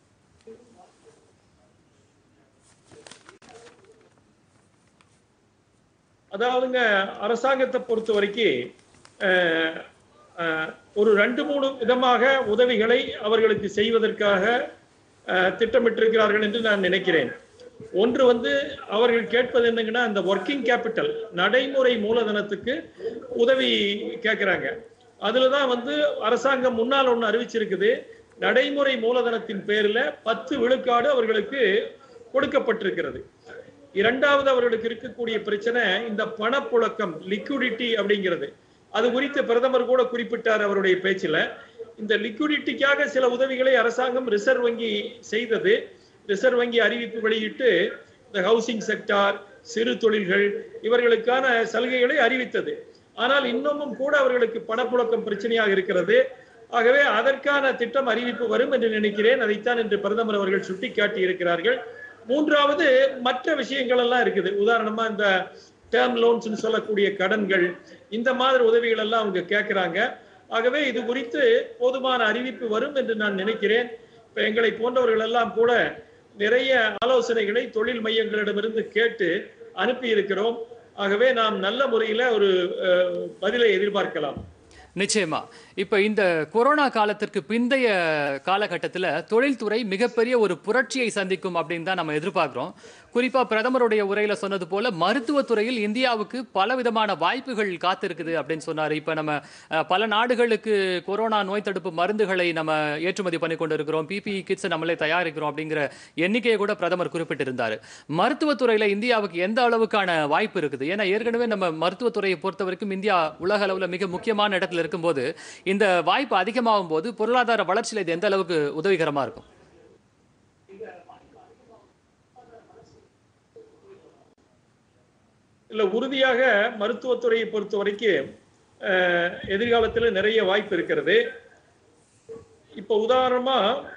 அதாவதுங்க அரசாங்கத்தை பொறுத்த வரைக்கும் அஹ், அஹ், ஒரு ரெண்டு மூணு விதமாக உதவிகளை அவர்களுக்கு செய்வதற்காக அஹ், திட்டமிட்டிருக்கிறார்கள் என்று நான் நினைக்கிறேன் ஒன்று வந்து அவர்கள் கேட்பது என்னங்கன்னா இந்த ஒர்க்கிங் கேபிட்டல் நடைமுறை மூலதனத்துக்கு உதவி கேட்குறாங்க அதுல தான் வந்து அரசாங்கம் முன்னால் ஒன்று அறிவிச்சிருக்குது நடைமுறை மூலதனத்தின் பேரில் பத்து விழுக்காடு அவர்களுக்கு கொடுக்கப்பட்டிருக்கிறது இரண்டாவது அவர்களுக்கு இருக்கக்கூடிய பிரச்சனை இந்த பணப்புழக்கம் லிக்விடிட்டி அப்படிங்கிறது அது குறித்து பிரதமர் கூட குறிப்பிட்டார் அவருடைய பேச்சுல இந்த லிக்விடிட்டிக்காக சில உதவிகளை அரசாங்கம் ரிசர்வ் வங்கி செய்தது ரிசர்வ் வங்கி அறிவிப்பு வெளியிட்டு இந்த ஹவுசிங் செக்டார் சிறு தொழில்கள் இவர்களுக்கான சலுகைகளை அறிவித்தது ஆனால் இன்னமும் கூட அவர்களுக்கு பணப்புழக்கம் பிரச்சனையாக இருக்கிறது ஆகவே அதற்கான திட்டம் அறிவிப்பு வரும் என்று நினைக்கிறேன் அதைத்தான் இன்று பிரதமர் அவர்கள் சுட்டிக்காட்டி இருக்கிறார்கள் மூன்றாவது மற்ற விஷயங்கள் எல்லாம் இருக்குது உதாரணமா இந்த டேர்ம் லோன்ஸ் சொல்லக்கூடிய கடன்கள் இந்த மாதிரி உதவிகள் எல்லாம் அவங்க கேட்கிறாங்க ஆகவே இது குறித்து போதுமான அறிவிப்பு வரும் என்று நான் நினைக்கிறேன் இப்ப எங்களை போன்றவர்கள் எல்லாம் கூட நிறைய ஆலோசனைகளை தொழில் மையங்களிடமிருந்து கேட்டு அனுப்பி இருக்கிறோம் ஆகவே நாம் நல்ல முறையில ஒரு அஹ், பதிலை எதிர்பார்க்கலாம் நிச்சயமா இப்ப இந்த கொரோனா காலத்திற்கு பிந்தைய காலகட்டத்தில் தொழில்துறை மிகப்பெரிய ஒரு புரட்சியை சந்திக்கும் அப்படின்னு தான் நம்ம எதிர்பார்க்கிறோம் குறிப்பா பிரதமருடைய உரையில சொன்னது போல மருத்துவத்துறையில் இந்தியாவுக்கு பல விதமான வாய்ப்புகள் காத்திருக்குது அப்படின்னு சொன்னாரு இப்ப நம்ம அஹ், பல நாடுகளுக்கு கொரோனா நோய் தடுப்பு மருந்துகளை நம்ம ஏற்றுமதி பண்ணி கொண்டு இருக்கிறோம் பிபிஇ கிட்ஸ் நம்மளே தயாரிக்கிறோம் அப்படிங்கிற எண்ணிக்கையை கூட பிரதமர் குறிப்பிட்டிருந்தாரு மருத்துவத்துறையில இந்தியாவுக்கு எந்த அளவுக்கான வாய்ப்பு இருக்குது ஏன்னா ஏற்கனவே நம்ம மருத்துவத்துறையை பொறுத்த வரைக்கும் இந்தியா உலக அளவுல மிக முக்கியமான இடத்துல இருக்கும்போது இந்த வாய்ப்பு அதிகமாகும் போது பொருளாதார வளர்ச்சியில் இது எந்த அளவுக்கு உதவிகரமா இருக்கும் இல்ல உறுதியாக மருத்துவத்துறையை பொறுத்த வரைக்கும் அஹ், எதிர்காலத்துல நிறைய வாய்ப்பு இருக்கிறது இப்ப உதாரணமா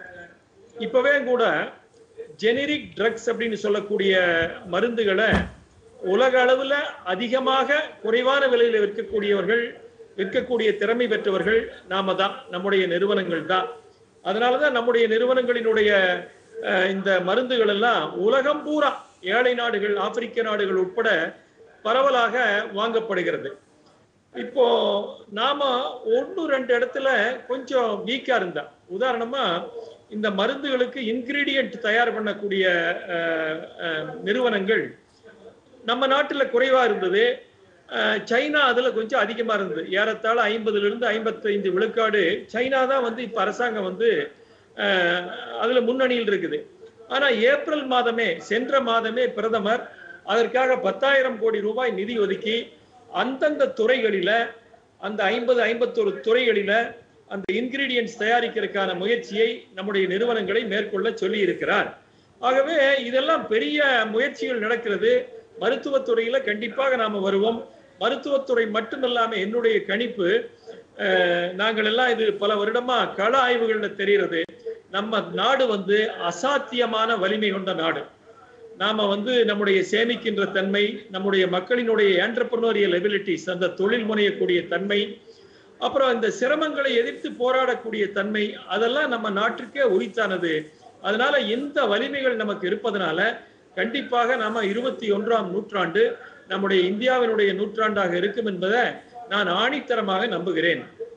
இப்பவே கூட ஜெனரிக் ட்ரக்ஸ் அப்படின்னு சொல்லக்கூடிய மருந்துகளை உலக அளவுல அதிகமாக குறைவான விலையில விற்கக்கூடியவர்கள் விற்கக்கூடிய திறமை பெற்றவர்கள் நாம தான் நம்முடைய நிறுவனங்கள் தான் அதனாலதான் நம்முடைய நிறுவனங்களினுடைய அஹ், இந்த மருந்துகள் எல்லாம் உலகம் பூரா ஏழை நாடுகள் ஆப்பிரிக்க நாடுகள் உட்பட பரவலாக வாங்கப்படுகிறது இப்போ நாம ஒன்று ரெண்டு இடத்துல கொஞ்சம் வீக்கா இருந்தா உதாரணமா இந்த மருந்துகளுக்கு இன்கிரீடியன்ட் தயார் பண்ணக்கூடிய அஹ், அஹ், நிறுவனங்கள் நம்ம நாட்டுல குறைவா இருந்தது அஹ், சைனா அதுல கொஞ்சம் அதிகமா இருந்தது ஏறத்தாழ ஐம்பதுல இருந்து ஐம்பத்தைந்து விழுக்காடு சைனா தான் வந்து இப்ப அரசாங்கம் வந்து அஹ், அதுல முன்னணியில் இருக்குது ஆனா ஏப்ரல் மாதமே சென்ற மாதமே பிரதமர் அதற்காக பத்தாயிரம் கோடி ரூபாய் நிதி ஒதுக்கி அந்தந்த துறைகளில அந்த ஐம்பது ஐம்பத்தொரு துறைகளில அந்த இன்கிரீடியன்ஸ் தயாரிக்கிறதுக்கான முயற்சியை நம்முடைய நிறுவனங்களை மேற்கொள்ள சொல்லி இருக்கிறார் ஆகவே இதெல்லாம் பெரிய முயற்சிகள் நடக்கிறது மருத்துவத்துறையில கண்டிப்பாக நாம வருவோம் மருத்துவத்துறை மட்டுமல்லாம என்னுடைய கணிப்பு அஹ், நாங்கள் எல்லாம் இது பல வருடமா கள ஆய்வுகள்ல தெரிகிறது நம்ம நாடு வந்து அசாத்தியமான வலிமை கொண்ட நாடு நாம வந்து நம்முடைய சேமிக்கின்ற தன்மை நம்முடைய மக்களினுடைய என்டர்பிரினோரியல் எபிலிட்டிஸ் அந்த தொழில் முனையக்கூடிய தன்மை அப்புறம் இந்த சிரமங்களை எதிர்த்து போராடக்கூடிய தன்மை அதெல்லாம் நம்ம நாட்டுக்கே உரித்தானது அதனால இந்த வலிமைகள் நமக்கு இருப்பதனால கண்டிப்பாக நாம இருபத்தி ஒன்றாம் நூற்றாண்டு நம்முடைய இந்தியாவினுடைய நூற்றாண்டாக இருக்கும் என்பதை நான் ஆணித்தரமாக நம்புகிறேன்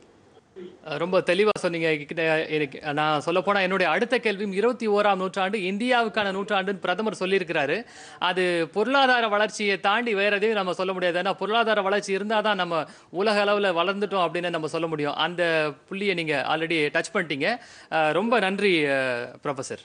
அஹ் ரொம்ப தெளிவா சொன்னீங்க கிட்ட எனக்கு நான் சொல்ல போனா என்னுடைய அடுத்த கேள்வியும் இருபத்தி ஓராம் நூற்றாண்டு இந்தியாவுக்கான நூற்றாண்டுன்னு பிரதமர் சொல்லியிருக்கிறாரு அது பொருளாதார வளர்ச்சியை தாண்டி வேற எதையும் நம்ம சொல்ல முடியாது ஏன்னா பொருளாதார வளர்ச்சி இருந்தால் தான் நம்ம உலக அளவில் வளர்ந்துட்டோம் அப்படின்னு நம்ம சொல்ல முடியும் அந்த புள்ளியை நீங்க ஆல்ரெடி டச் பண்ணிட்டீங்க அஹ் ரொம்ப நன்றி ப்ரொஃபஸர்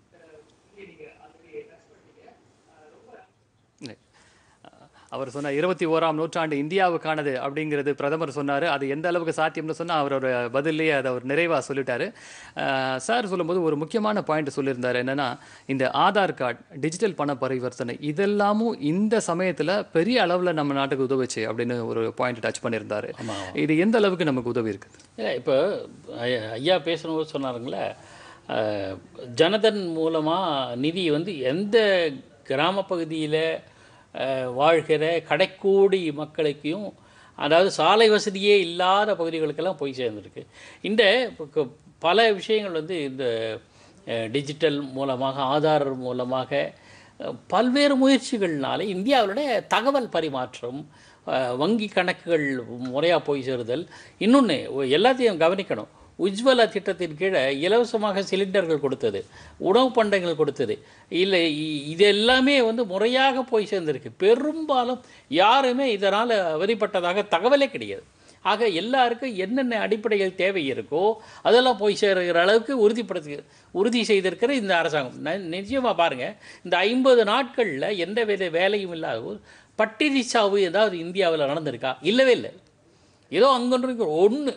அவர் சொன்ன இருபத்தி ஓராம் நூற்றாண்டு இந்தியாவுக்கானது அப்படிங்கிறது பிரதமர் சொன்னார் அது எந்த அளவுக்கு சாத்தியம்னு சொன்னால் அவரோட பதில்லையே அதை அவர் நிறைவாக சொல்லிட்டாரு அஹ் சார் சொல்லும்போது ஒரு முக்கியமான பாயிண்ட் சொல்லியிருந்தார் என்னன்னா இந்த ஆதார் கார்டு டிஜிட்டல் பண பரிவர்த்தனை இதெல்லாமும் இந்த சமயத்தில் பெரிய அளவில் நம்ம நாட்டுக்கு உதவுச்சு அப்படின்னு ஒரு பாயிண்ட் டச் பண்ணியிருந்தாரு இது எந்த அளவுக்கு நமக்கு உதவி இருக்குது இல்லை இப்போ ஐயா- ஐயா பேசும்போது சொன்னாருங்களே அஹ், ஜனதன் மூலமாக நிதி வந்து எந்த கிராம பகுதியில் வாழ்கிற கடைக்கோடி மக்களுக்கும் அதாவது சாலை வசதியே இல்லாத பகுதிகளுக்கெல்லாம் போய் சேர்ந்துருக்கு இந்த ப- பல விஷயங்கள் வந்து இந்த டிஜிட்டல் மூலமாக ஆதார் மூலமாக அஹ், பல்வேறு முயற்சிகள்னால இந்தியாவுடைய தகவல் பரிமாற்றம் அஹ், வங்கி கணக்குகள் முறையாக போய் சேருதல் இன்னொன்று எல்லாத்தையும் கவனிக்கணும் உஜ்வலா திட்டத்தின் கீழே இலவசமாக சிலிண்டர்கள் கொடுத்தது உணவு பண்டங்கள் கொடுத்தது இல்லை இ- இது எல்லாமே வந்து முறையாக போய் சேர்ந்திருக்கு பெரும்பாலும் யாருமே இதனால் அவதிப்பட்டதாக தகவலே கிடையாது ஆக எல்லாருக்கும் என்னென்ன அடிப்படைகள் தேவை இருக்கோ அதெல்லாம் போய் சேர்கிற அளவுக்கு உறுதிப்படுத்தி உறுதி செய்திருக்கிற இந்த அரசாங்கம் ந- நிச்சயமா பாருங்கள் இந்த ஐம்பது நாட்களில் எந்த வித வேலையும் இல்லாத ஒரு பட்டினி சாவு ஏதாவது இந்தியாவில் நடந்திருக்கா இல்லவே இல்லை ஏதோ அங்கொன்று ஒன்று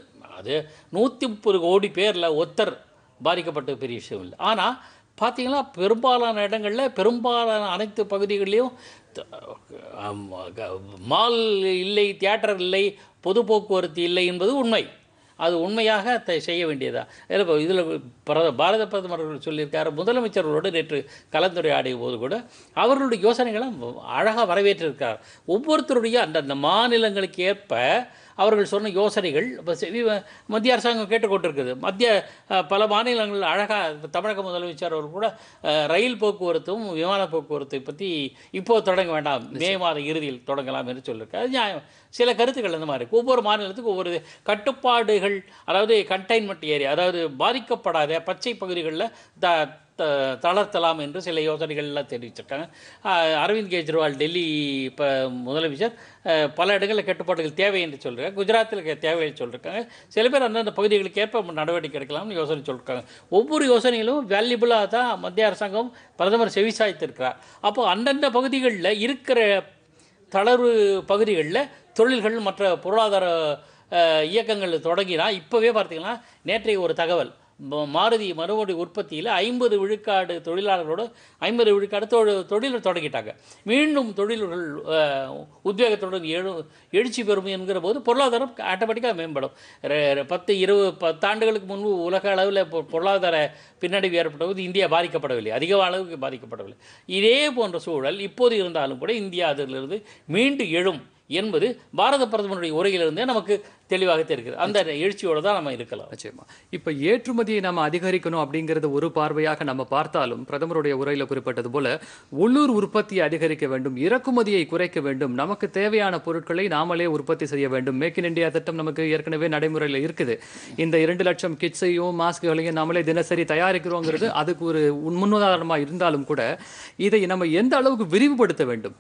அது நூற்றி முப்பது கோடி பேரில் ஒத்தர் பாதிக்கப்பட்ட பெரிய விஷயம் இல்லை ஆனால் பார்த்தீங்கன்னா பெரும்பாலான இடங்களில் பெரும்பாலான அனைத்து பகுதிகளிலும் த- ஆமா, க- மால் இல்லை தியேட்டர் இல்லை பொது போக்குவரத்து இல்லை என்பது உண்மை அது உண்மையாக த செய்ய வேண்டியதா இதில் இப்போ இதில் பிர பாரத பிரதமர் அவர்கள் சொல்லியிருக்காரு முதலமைச்சர்களோடு நேற்று கலந்துரையாடிய போது கூட அவர்களுடைய யோசனைகளை அழகாக வரவேற்றிருக்கார் ஒவ்வொருத்தருடைய அந்தந்த மாநிலங்களுக்கு ஏற்ப அவர்கள் சொன்ன யோசனைகள் இப்போ செவி- மத்திய அரசாங்கம் கேட்டுக்கொண்டிருக்குது மத்திய அஹ், பல மாநிலங்கள் அழகாக இப்போ தமிழக முதலமைச்சர் அவர் கூட அஹ், ரயில் போக்குவரத்தும் விமான போக்குவரத்தை பற்றி இப்போ தொடங்க வேண்டாம் மே மாத இறுதியில் தொடங்கலாம் என்று சொல்லியிருக்காரு அது நியாயம் சில கருத்துக்கள் அந்த மாதிரி இருக்கு. ஒவ்வொரு மாநிலத்துக்கும் ஒவ்வொரு கட்டுப்பாடுகள் அதாவது கண்டெய்ன்மெண்ட் ஏரியா அதாவது பாதிக்கப்படாத பச்சை பகுதிகளில் த த- தளர்த்தலாம் என்று சில யோசனைகள்லாம் தெரிவிச்சிருக்காங்க ஆஹ் அரவிந்த் கெஜ்ரிவால் டெல்லி இப்போ முதலமைச்சர் ஆஹ் பல இடங்களில் கட்டுப்பாடுகள் தேவை என்று சொல்கிறாங்க குஜராத்தில் கே- தேவை சொல்லியிருக்காங்க சில பேர் அந்தந்த பகுதிகளுக்கு ஏற்ப நடவடிக்கை எடுக்கலாம்னு யோசனை சொல்லியிருக்காங்க ஒவ்வொரு யோசனைகளும் வேல்யூபிளாக தான் மத்திய அரசாங்கம் பிரதமர் செவிசாய்த்திருக்கிறார் அப்போ அந்தந்த பகுதிகளில் இருக்கிற தளர்வு பகுதிகளில் தொழில்கள் மற்ற பொருளாதார அஹ், இயக்கங்கள் தொடங்கினா இப்போவே பார்த்தீங்கன்னா நேற்றைய ஒரு தகவல் ம- மாருதி மறுபடி உற்பத்தியில் ஐம்பது விழுக்காடு தொழிலாளர்களோட ஐம்பது விழுக்காடு தொழில் தொழில் தொடங்கிட்டாங்க மீண்டும் தொழில்கள் அஹ், உத்வேகத்துடன் எழு எழுச்சி பெறும் என்கிற போது பொருளாதாரம் ஆட்டோமேட்டிக்காக மேம்படும் ரெ- ரெ- பத்து இருபது பத்தாண்டுகளுக்கு முன்பு உலக அளவில் பொ- பொருளாதார பின்னடைவு ஏற்பட்ட போது இந்தியா பாதிக்கப்படவில்லை அதிக அளவுக்கு பாதிக்கப்படவில்லை இதே போன்ற சூழல் இப்போது இருந்தாலும் கூட இந்தியா அதிலிருந்து மீண்டு எழும் என்பது பாரத பிரதமருடைய உரையிலிருந்தே நமக்கு தெளிவாக தெரிகிறது அந்த எழுச்சியோடு தான் நம்ம இருக்கலாம் நிச்சயமா இப்ப ஏற்றுமதியை நம்ம அதிகரிக்கணும் அப்படிங்கறது ஒரு பார்வையாக நம்ம பார்த்தாலும் பிரதமருடைய உரையில குறிப்பிட்டது போல உள்ளூர் உற்பத்தியை அதிகரிக்க வேண்டும் இறக்குமதியை குறைக்க வேண்டும் நமக்கு தேவையான பொருட்களை நாமளே உற்பத்தி செய்ய வேண்டும் மேக் இன் இந்தியா திட்டம் நமக்கு ஏற்கனவே நடைமுறையில் இருக்குது இந்த இரண்டு லட்சம் கிட்ஸையும் மாஸ்குகளையும் நாமளே தினசரி தயாரிக்கிறோங்கிறது அதுக்கு ஒரு முன்னுதாரணமா இருந்தாலும் கூட இதை நம்ம எந்த அளவுக்கு விரிவுபடுத்த வேண்டும்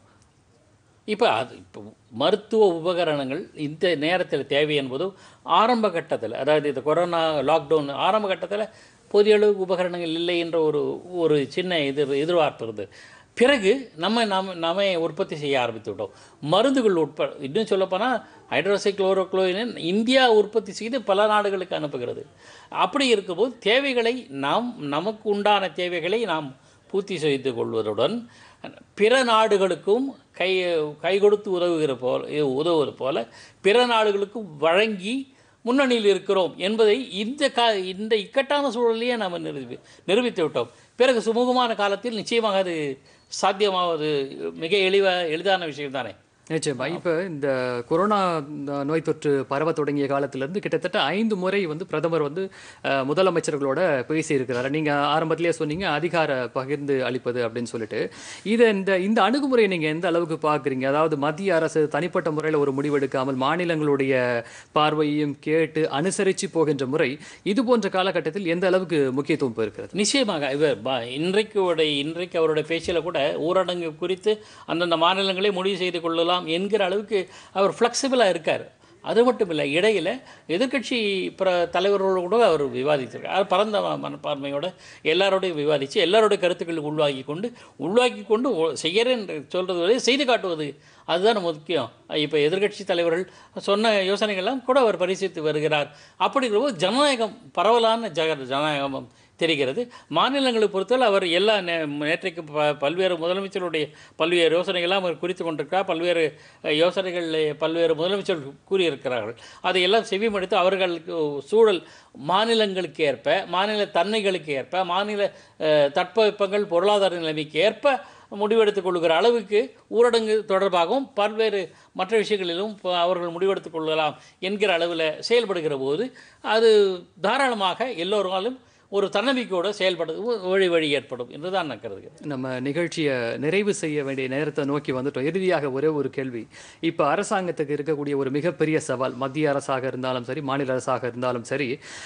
இப்போ அது இப்போ மருத்துவ உபகரணங்கள் இந்த நேரத்தில் தேவை என்பது ஆரம்ப கட்டத்தில் அதாவது இந்த கொரோனா லாக்டவுன் ஆரம்ப கட்டத்தில் போதிய அளவு உபகரணங்கள் இல்லை என்ற ஒரு ஒரு சின்ன எதிர் எதிர்பார்ப்பு இருந்தது பிறகு நம்ம நாம நாமே உற்பத்தி செய்ய ஆரம்பித்து விட்டோம் மருந்துகள் உட்பட இன்னும் சொல்லப்போனால் ஹைட்ரோசைக்ளோரோக்ளோரின் இந்தியா உற்பத்தி செய்து பல நாடுகளுக்கு அனுப்புகிறது அப்படி இருக்கும்போது தேவைகளை நாம் நமக்கு உண்டான தேவைகளை நாம் பூர்த்தி செய்து கொள்வதுடன் பிற நாடுகளுக்கும் கை கை கொடுத்து உதவுகிற போல உதவுவது போல பிற நாடுகளுக்கும் வழங்கி முன்னணியில் இருக்கிறோம் என்பதை இந்த கா இந்த இக்கட்டான சூழலையே நாம் நிரூபி நிரூபித்து விட்டோம் பிறகு சுமூகமான காலத்தில் நிச்சயமாக அது சாத்தியமாவது மிக எளிவ எளிதான விஷயம் தானே நிச்சயமா இப்ப இந்த கொரோனா இந்த நோய் தொற்று பரவ தொடங்கிய காலத்திலிருந்து கிட்டத்தட்ட ஐந்து முறை வந்து பிரதமர் வந்து அஹ், முதலமைச்சர்களோட பேசி இருக்கிறாரு நீங்க ஆரம்பத்திலேயே சொன்னீங்க அதிகார பகிர்ந்து அளிப்பது அப்படின்னு சொல்லிட்டு இதை இந்த இந்த அணுகுமுறையை நீங்க எந்த அளவுக்கு பார்க்குறீங்க அதாவது மத்திய அரசு தனிப்பட்ட முறையில் ஒரு முடிவெடுக்காமல் மாநிலங்களுடைய பார்வையையும் கேட்டு அனுசரித்து போகின்ற முறை இது போன்ற காலகட்டத்தில் எந்த அளவுக்கு முக்கியத்துவம் இருக்கிறது நிச்சயமாக இவர் ப- இன்றைக்கு உடைய இன்றைக்கு அவருடைய பேச்சில் கூட ஊரடங்கு குறித்து அந்தந்த மாநிலங்களே முடிவு செய்து கொள்ளலாம் என்கிற அளவுக்கு அவர் ஃப்ளெக்சிபிளாக இருக்கார் அது மட்டும் இல்லை இடையில் எதிர்க்கட்சி பிற தலைவர்களோடு கூட அவர் விவாதித்திருக்கார் அவர் பரந்த ம- மனப்பான்மையோட எல்லாரோடையும் விவாதித்து எல்லாருடைய கருத்துக்களை உள்வாங்கி கொண்டு உள்வாங்கி கொண்டு ஒ- செய்கிறேன் சொல்கிறது வரை செய்து காட்டுவது அதுதான் முக்கியம் இப்போ எதிர்க்கட்சி தலைவர்கள் சொன்ன யோசனைகள்லாம் கூட அவர் பரிசீலித்து வருகிறார் அப்படிங்கிறபோது ஜனநாயகம் பரவலான ஜக ஜனநாயகம் தெரிகிறது மாநிலங்களை பொறுத்தவரை அவர் எல்லா நே நேற்றைக்கு ப பல்வேறு முதலமைச்சருடைய பல்வேறு யோசனைகள்லாம் அவர் குறித்து கொண்டிருக்கிறார் பல்வேறு அஹ், யோசனைகள் பல்வேறு முதலமைச்சர்கள் கூறியிருக்கிறார்கள் அதையெல்லாம் செவிமடுத்து அவர்களுக்கு சூழல் மாநிலங்களுக்கு ஏற்ப மாநில தன்மைகளுக்கு ஏற்ப மாநில அஹ், தட்பவெப்பங்கள் பொருளாதார நிலைமைக்கு ஏற்ப முடிவெடுத்துக் கொள்கிற அளவுக்கு ஊரடங்கு தொடர்பாகவும் பல்வேறு மற்ற விஷயங்களிலும் ப- அவர்கள் முடிவெடுத்துக் கொள்ளலாம் என்கிற அளவில் செயல்படுகிற போது அது தாராளமாக எல்லோராலும் ஒரு தன்னம்பிக்கையோடு செயல்படுறது வழி வழி ஏற்படும் என்று தான் நான் கருதுகிறேன் நம்ம நிகழ்ச்சியை நிறைவு செய்ய வேண்டிய நேரத்தை நோக்கி வந்துட்டோம் இறுதியாக ஒரே ஒரு கேள்வி இப்போ அரசாங்கத்துக்கு இருக்கக்கூடிய ஒரு மிகப்பெரிய சவால் மத்திய அரசாக இருந்தாலும் சரி மாநில அரசாக இருந்தாலும் சரி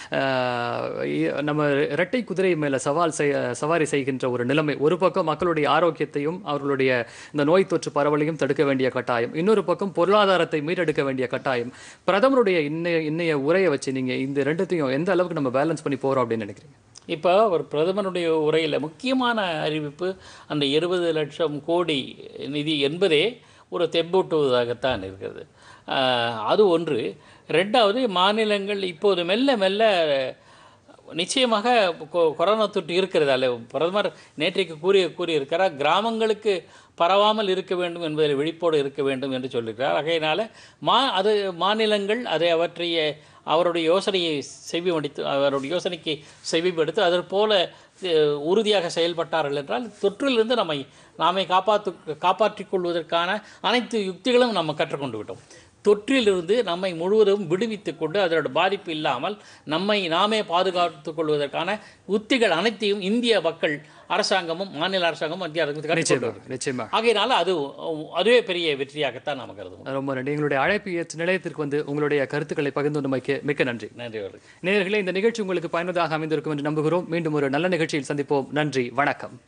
ஆஹ், இ- நம்ம இரட்டை குதிரை மேலே சவால் செய் சவாரி செய்கின்ற ஒரு நிலைமை ஒரு பக்கம் மக்களுடைய ஆரோக்கியத்தையும் அவர்களுடைய இந்த நோய் தொற்று பரவலையும் தடுக்க வேண்டிய கட்டாயம் இன்னொரு பக்கம் பொருளாதாரத்தை மீட்டெடுக்க வேண்டிய கட்டாயம் பிரதமருடைய இன்னைய இன்னைய உரையை வச்சு நீங்கள் இந்த ரெண்டுத்தையும் எந்த அளவுக்கு நம்ம பேலன்ஸ் பண்ணி போகிறோம் அப்படின்னு நினைக்கிறீங்க இப்போ அவர் பிரதமருடைய உரையில் முக்கியமான அறிவிப்பு அந்த இருபது லட்சம் கோடி நிதி என்பதே ஒரு தெம்பூட்டுவதாகத்தான் இருக்கிறது ஆஹ் அது ஒன்று ரெண்டாவது மாநிலங்கள் இப்போது மெல்ல மெல்ல நிச்சயமாக கொ- கொரோனா தொற்று இருக்கிறது அல்ல பிரதமர் நேற்றைக்கு கூறிய கூறியிருக்கிறார் கிராமங்களுக்கு பரவாமல் இருக்க வேண்டும் என்பதில் விழிப்போடு இருக்க வேண்டும் என்று சொல்லியிருக்கிறார் ஆகையினால மா அது மாநிலங்கள் அதை அவற்றைய அவருடைய யோசனையை செவிமடித்து அவருடைய யோசனைக்கு செவிப்படுத்தி அதற்கு போல அஹ், உறுதியாக செயல்பட்டார்கள் என்றால் தொற்றிலிருந்து நம்மை நாமே காப்பாற்று காப்பாற்றிக் கொள்வதற்கான அனைத்து யுக்திகளும் நம்ம கற்றுக்கொண்டு விட்டோம் தொற்றிலிருந்து நம்மை முழுவதும் விடுவித்துக் கொண்டு அதோட பாதிப்பு இல்லாமல் நம்மை நாமே பாதுகாத்துக் கொள்வதற்கான உத்திகள் அனைத்தையும் இந்திய மக்கள் அரசாங்கமும் மாநில அரசாங்கமும் மத்திய அரசாங்கத்துக்கு கற்றுக்கொண்டு நிச்சயமாக நிச்சயமாக ஆகையினால அது அதுவே பெரிய வெற்றியாகத்தான் நாம் கருதுவோம் ரொம்ப நன்றி எங்களுடைய அழைப்பு ஏற்று நிலையத்திற்கு வந்து உங்களுடைய கருத்துக்களை பகிர்ந்து கொண்டமைக்கு மிக்க நன்றி நன்றி அவர்கள் நேயர்களே இந்த நிகழ்ச்சி உங்களுக்கு பயனுள்ளதாக அமைந்திருக்கும் என்று நம்புகிறோம் மீண்டும் ஒரு நல்ல நிகழ்ச்சியில் சந்திப்போம் நன்றி வணக்கம்